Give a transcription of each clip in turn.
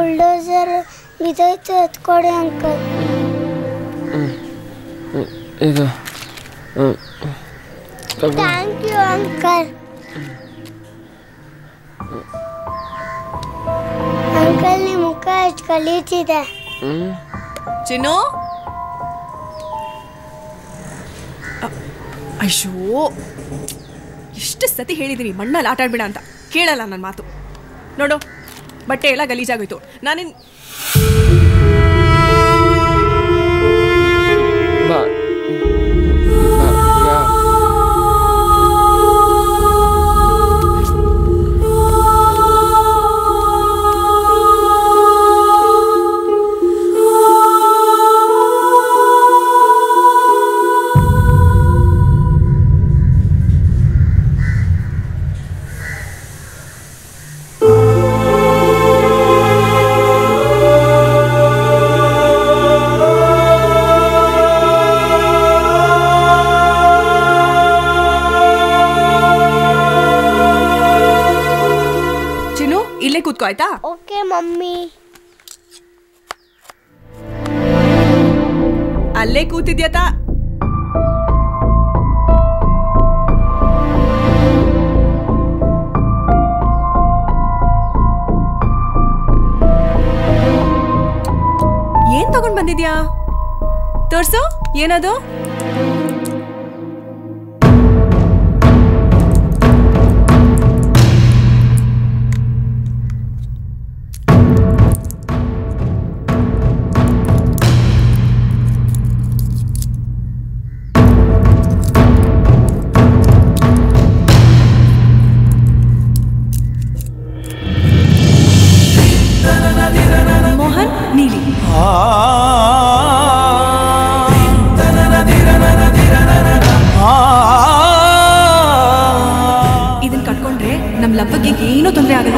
Bulldozer ಬಿದ್ದೋಯ್ತು ಎತ್ಕೊಡಿ uncle ಇದು ಹ್ಮ್. ತಗೋ. Thank you uncle uncle ನಿಮ್ಮ ಮುಖ ಎಷ್ಟು ಕಲೀತಿದೆ ಹ್ಮ್. ಚಿನ್ನು ಅ- ಅಯ್ಯೋ ಎಷ್ಟು ಸತಿ ಹೇಳಿದ್ದೀನಿ ಮಣ್ಣಲ್ಲಿ ಆಟ ಆಡ್ಬೇಡ ಅಂತ ಕೇಳಲ್ಲ ನನ್ನ ಮಾತು ನೋಡು ಬಟ್ಟೆ ಎಲ್ಲ ಗಲೀಜಾಗೋಯ್ತು ನಾನಿನ್ ಬಾ ಭಾಗ್ಯ ಚಿನ್ನು ಇಲ್ಲೇ ಕೂತ್ಕೋ ಆಯ್ತಾ ಓಕೆ ಮಮ್ಮಿ ಅಲ್ಲೇ ಕೂತಿದ್ಯತಾ ಏನ್ ತಗೊಂಡ್ ಬಂದಿದ್ಯಾ ತೋರ್ಸು ಏನದು ಮೋಹನ್ ನೀಲಿ ಇದನ್ನ ಕಟ್ಕೊಂಡ್ರೆ ನಮ್ ಲವ್ಗೆ ಏನೂ ತೊಂದರೆ ಆಗಲ್ಲ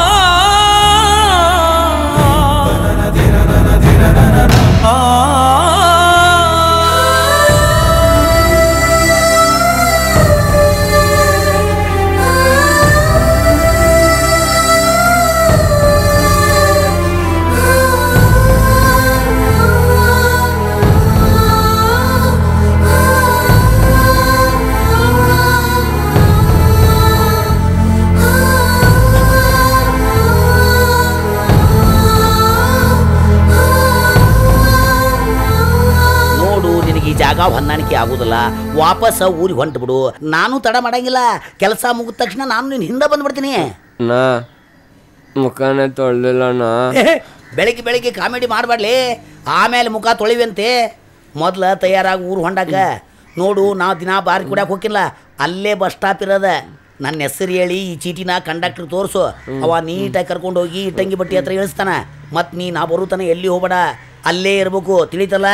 ನೋಡು ನಿನಗೆ ಈ ಜಾಗ ಹೊಂದಾಣಿಕೆ ಆಗುದಿಲ್ಲ ವಾಪಸ್ ಊರಿಗೆ ಹೊಂಟು ಬಿಡು ನಾನು ತಡ ಮಾಡಂಗಿಲ್ಲ ಕೆಲಸ ಮುಗಿದ ತಕ್ಷಣ ನಾನು ನಿನ್ನ ಹಿಂದೆ ಬಂದ್ಬಿಡ್ತೀನಿ ನಾ ಮುಖನೇ ತೊಳ್ದಿಲ್ಲ ನಾ ಬೆಳಿಗ್ಗೆ ಬೆಳಿಗ್ಗೆ ಕಾಮಿಡಿ ಮಾಡಬಾರ್ಲಿ ಆಮೇಲೆ ಮುಖ ತೊಳಿವಂತೆ ಮೊದ್ಲ ತಯಾರಾಗಿ ಊರು ಹೊಂಡಾಕ ನೋಡು ನಾವು ದಿನ ಬಾರಿ ಕುಡಿಯಕ್ಕೆ ಹೋಗಿಲ್ಲ ಅಲ್ಲೇ ಬಸ್ ಸ್ಟಾಪ್ ಇರೋದ ನನ್ನ ಹೆಸರು ಹೇಳಿ ಈ ಚೀಟಿನ ಕಂಡಕ್ಟರ್ ತೋರಿಸು ಅವ ನೀಟಾಗಿ ಕರ್ಕೊಂಡು ಹೋಗಿ ಇಟ್ಟಂಗಿ ಬಟ್ಟಿ ಹತ್ರ ಇಳಿಸ್ತಾನ ಮತ್ತು ನೀ ನಾ ಬರುತ್ತಾನ ಎಲ್ಲಿ ಹೋಗ್ಬೇಡ ಅಲ್ಲೇ ಇರ್ಬೇಕು ತಿಳಿತಲ್ಲ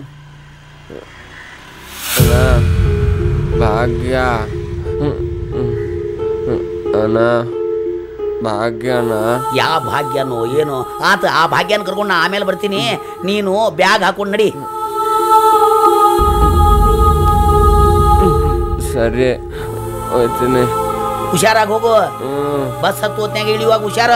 ಅಣ್ಣ ಭಾಗ್ಯ ಹ್ಮ್, ಹ್ಮ್, ಹ್ಮ್. ಅಣ್ಣ ಭಾಗ್ಯನ ಯಾ ಭಾಗ್ಯನೋ ಏನು ಆತ ಆ ಭಾಗ್ಯನ ಕರ್ಕೊಂಡು ನಾ ಆಮೇಲೆ ಬರ್ತೀನಿ ನೀನು ಬ್ಯಾಗ್ ಹಾಕೊಂಡು ನಡಿ ಸರಿ ಹೋಯ್ತೀನಿ ಹುಷಾರಾಗಿ ಹೋಗು ಹ್ಮ್ ಬಸ್ ಹತ್ತು ಹೊತ್ನ್ಯಾಗ ಇಳಿಯುವಾಗ ಹುಷಾರ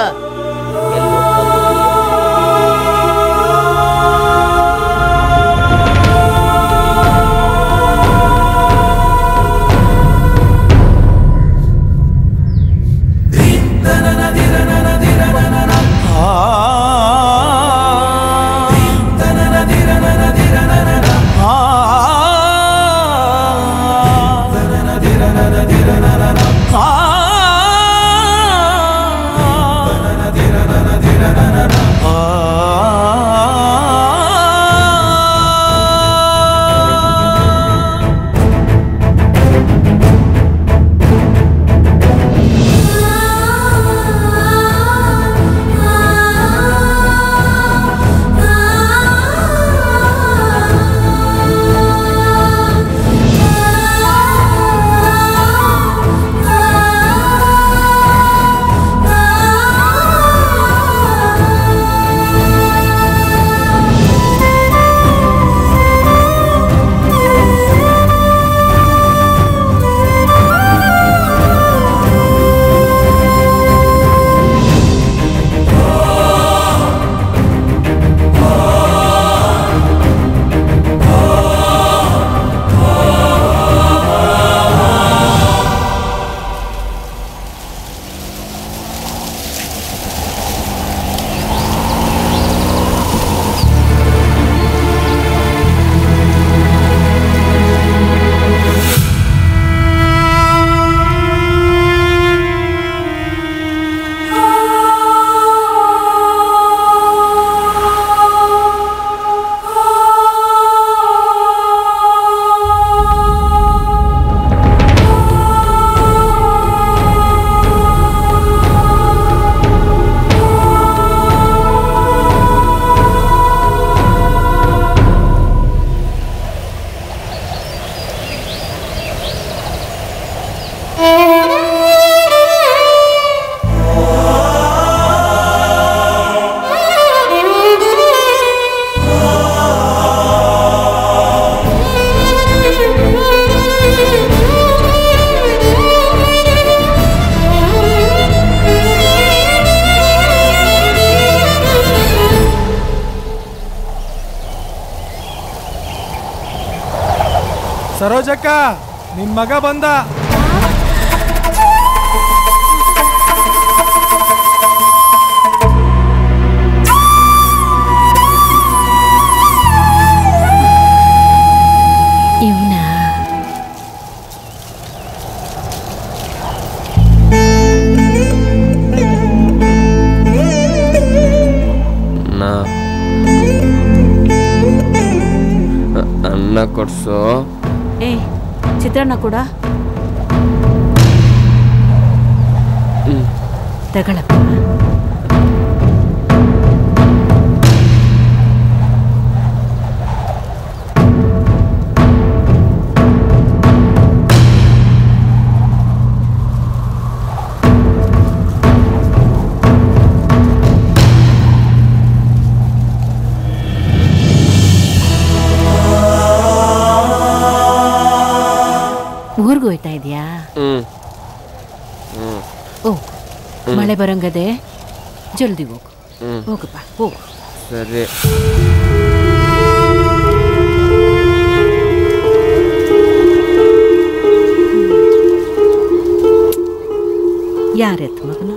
ರಾಜಕ್ಕ ನಿನ್ ಮಗ ಬಂದ ಇವನ ಅಣ್ಣ ಅ- ಅನ್ನ ಕೊಡ್ಸು ಏ ಚಿತ್ರಾನ್ನ ಕೂಡ ತಗೊಳಪ್ಪ ಊರ್ಗ್ ಹೋಯ್ತಾ ಇದೀಯಾ ಹ್ಞೂ ಓ ಮಳೆ ಬರಂಗದೆ ಜಲ್ದಿ ಹೋಗು ಹ್ಮ್. ಹೋಗಪ್ಪ ಹೋಗು ಸರಿ ಯಾರೆತ್ ಮಗನು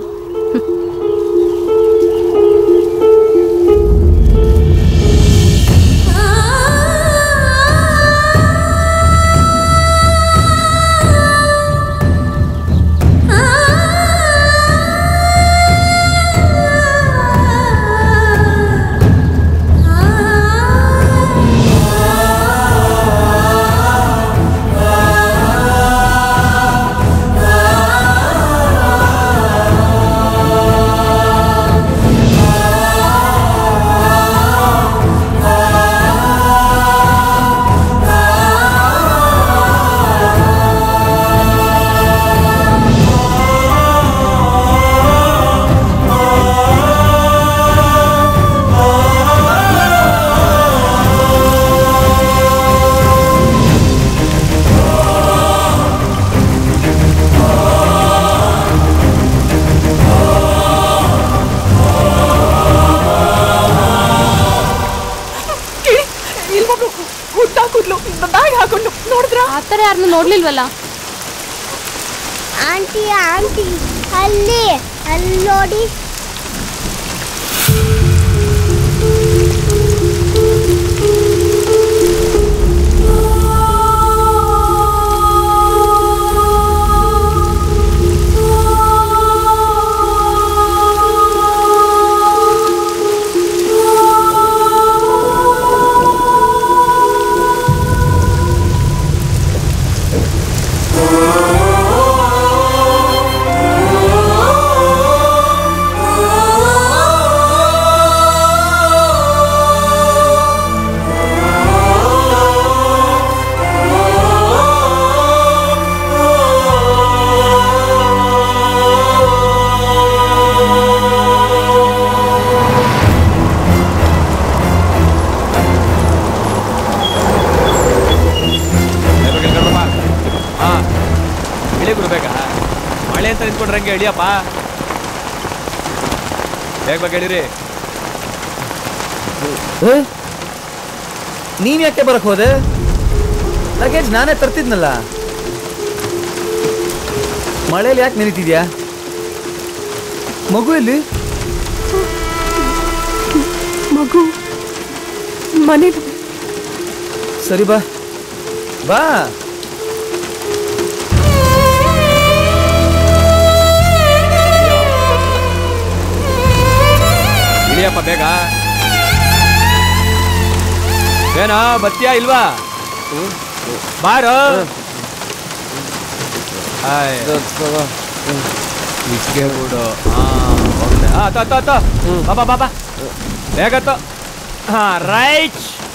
ಇಲ್ವೊಬ್ರು ಉದ್ದ ಕೂದ್ಲು ಬ್ಯಾಗ್ ಹಾಕೊಂಡು ನೋಡಿದ್ರ ಆ ಥರ ಯಾರನ್ನು ನೋಡ್ಲಿಲ್ವಲ್ಲ ಆಂಟಿ ಆಂಟಿ ಅಲ್ಲಿ ಅಲ್ಲಿ ನೋಡಿ ಹಾ ಇಳಿ ಬಿಡ್ಬೇಕಾ ಮಳೆ ಅಂತ ನಿಂತ್ಕೊಂಡ್ರೆ ಹಂಗೆ ಇಳಿಯಪ್ಪ ಬೇಗ ಬೇಗ ಇಳಿರಿ ನೀನ್ ಯಾಕೆ ಬರಕ್ ಹೋದೆ ಲಗೇಜ್ ನಾನೇ ತರ್ತಿದ್ನಲ್ಲ ಮಳೇಲಿ ಯಾಕೆ ನೆನಿತಿದ್ಯಾ ಮಗು ಎಲ್ಲಿ ಮಗು ಮನೆ ಸರಿ ಬಾ ಬಾ ಇಳಿಯಪ್ಪ ಬೇಗ ಏನೋ ಬತ್ತೀಯಾ ಇಲ್ವಾ ಬಾರೋ ಆಯ್ ಇಸ್ಕೆ ಬಿಡು ಹಾ ಹೋಗ್ತೆ ಹಾ ತ ತ ತ ಬಾ ಬಾ ಬಾ ಬಾ ಬೇಗ ತ ಹಾ ರೈಟ್